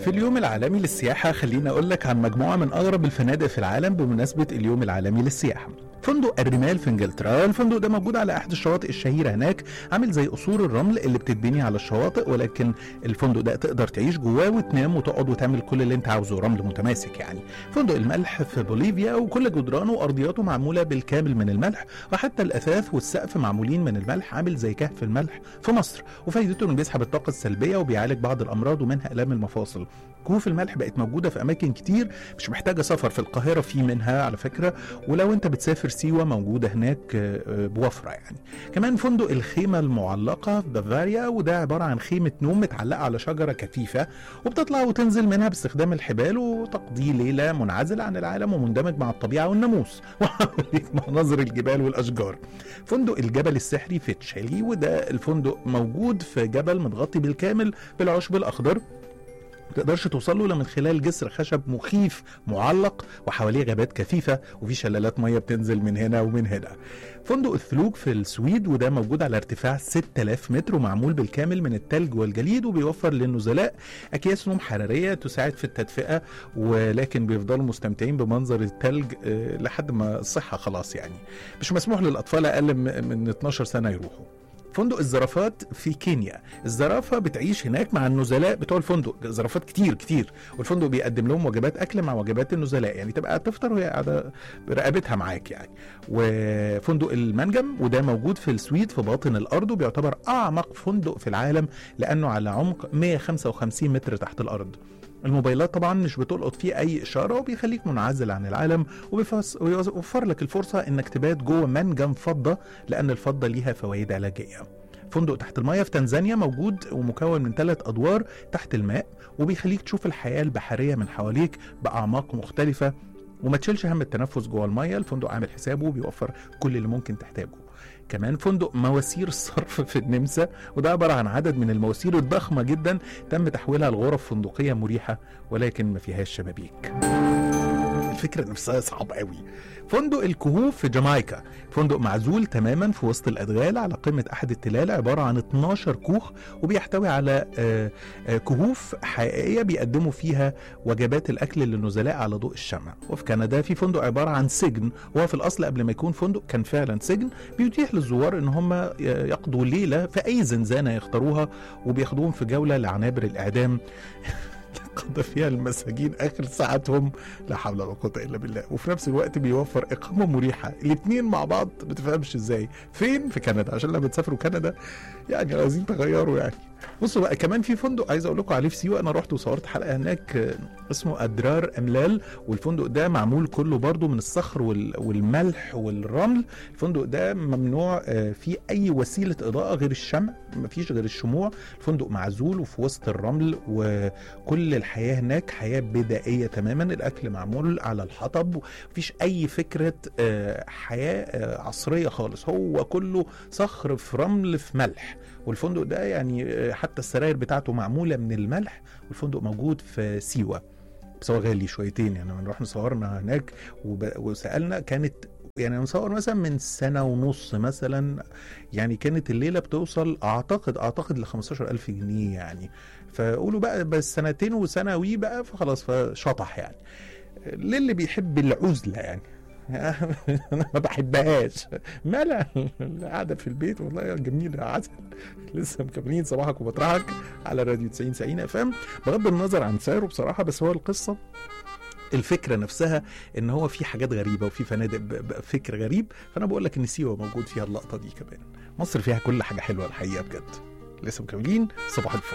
في اليوم العالمي للسياحة خليني أقول لك عن مجموعة من أغرب الفنادق في العالم بمناسبة اليوم العالمي للسياحة فندق الرمال في انجلترا الفندق ده موجود على احد الشواطئ الشهيره هناك عامل زي قصور الرمل اللي بتتبني على الشواطئ ولكن الفندق ده تقدر تعيش جواه وتنام وتقعد وتعمل كل اللي انت عاوزه رمل متماسك يعني فندق الملح في بوليفيا وكل جدرانه وارضياته معموله بالكامل من الملح وحتى الاثاث والسقف معمولين من الملح عامل زي كهف الملح في مصر وفايدته انه بيسحب الطاقه السلبيه وبيعالج بعض الامراض ومنها الام المفاصل كهوف الملح بقت موجوده في اماكن كتير مش محتاجه سفر في القاهره في منها على فكره ولو انت بتسافر سيوه موجوده هناك آه، بوفره يعني كمان فندق الخيمه المعلقه في بافاريا وده عباره عن خيمه نوم متعلقه على شجره كثيفه وبتطلع وتنزل منها باستخدام الحبال وتقضي ليله منعزله عن العالم ومندمج مع الطبيعه والناموس وحواليك مناظر الجبال والاشجار فندق الجبل السحري في تشالي وده الفندق موجود في جبل متغطي بالكامل بالعشب الاخضر تقدرش توصل له الا من خلال جسر خشب مخيف معلق وحواليه غابات كثيفه وفي شلالات ميه بتنزل من هنا ومن هنا. فندق الثلوج في السويد وده موجود على ارتفاع 6000 متر ومعمول بالكامل من التلج والجليد وبيوفر للنزلاء اكياس نوم حراريه تساعد في التدفئه ولكن بيفضلوا مستمتعين بمنظر التلج آه، لحد ما الصحه خلاص يعني. مش مسموح للاطفال اقل م- من 12 سنه يروحوا. فندق الزرافات في كينيا الزرافة بتعيش هناك مع النزلاء بتوع الفندق زرافات كتير كتير والفندق بيقدم لهم وجبات أكل مع وجبات النزلاء يعني تبقى تفطر وهي قاعدة برقبتها معاك يعني وفندق المنجم وده موجود في السويد في باطن الأرض وبيعتبر أعمق فندق في العالم لأنه على عمق 155 متر تحت الأرض الموبايلات طبعا مش بتلقط فيه اي اشاره وبيخليك منعزل عن العالم وبيفس- ويوفر لك الفرصه انك تبات جوه منجم فضه لان الفضه ليها فوائد علاجيه فندق تحت المايه في تنزانيا موجود ومكون من ثلاث ادوار تحت الماء وبيخليك تشوف الحياه البحريه من حواليك باعماق مختلفه وما تشيلش هم التنفس جوه المايه الفندق عامل حسابه وبيوفر كل اللي ممكن تحتاجه كمان فندق مواسير الصرف في النمسا وده عبارة عن عدد من المواسير الضخمة جدا تم تحويلها لغرف فندقية مريحة ولكن ما فيهاش شبابيك الفكرة نفسها صعب قوي فندق الكهوف في جامايكا فندق معزول تماما في وسط الأدغال على قمة أحد التلال عبارة عن 12 كوخ وبيحتوي على آه، آه، كهوف حقيقية بيقدموا فيها وجبات الأكل للنزلاء على ضوء الشمع وفي كندا في فندق عبارة عن سجن وهو في الأصل قبل ما يكون فندق كان فعلا سجن بيتيح للزوار إن هم يقضوا ليلة في أي زنزانة يختاروها وبياخدوهم في جولة لعنابر الإعدام قضى فيها المساجين اخر ساعاتهم لا حول ولا قوه الا بالله وفي نفس الوقت بيوفر اقامه مريحه الاثنين مع بعض ما تفهمش ازاي فين في كندا عشان لما تسافروا كندا يعني عايزين تغيروا يعني بصوا بقى كمان في فندق عايز اقول لكم عليه في سيوه انا رحت وصورت حلقه هناك آه، اسمه ادرار املال والفندق ده معمول كله برضو من الصخر وال- والملح والرمل الفندق ده ممنوع آه، فيه اي وسيله اضاءه غير الشمع مفيش غير الشموع الفندق معزول وفي وسط الرمل وكل الحياه هناك حياه بدائيه تماما الاكل معمول على الحطب مفيش اي فكره آه، حياه آه، عصريه خالص هو كله صخر في رمل في ملح والفندق ده يعني آه، حتى السراير بتاعته معموله من الملح والفندق موجود في سيوه بس هو غالي شويتين يعني لما رحنا صورنا هناك وب... وسالنا كانت يعني نصور مثلا من سنه ونص مثلا يعني كانت الليله بتوصل اعتقد اعتقد ل 15000 جنيه يعني فقولوا بقى بس سنتين وثانوي بقى فخلاص فشطح يعني للي بيحب العزله يعني انا ما بحبهاش مالها القعده في البيت والله جميله عسل لسه مكملين صباحك ومطرحك على راديو 90 90 اف ام بغض النظر عن سعره بصراحه بس هو القصه الفكره نفسها ان هو في حاجات غريبه وفي فنادق ب- بفكر غريب فانا بقول لك ان سيوه موجود فيها اللقطه دي كمان مصر فيها كل حاجه حلوه الحقيقه بجد لسه مكملين صباح الفل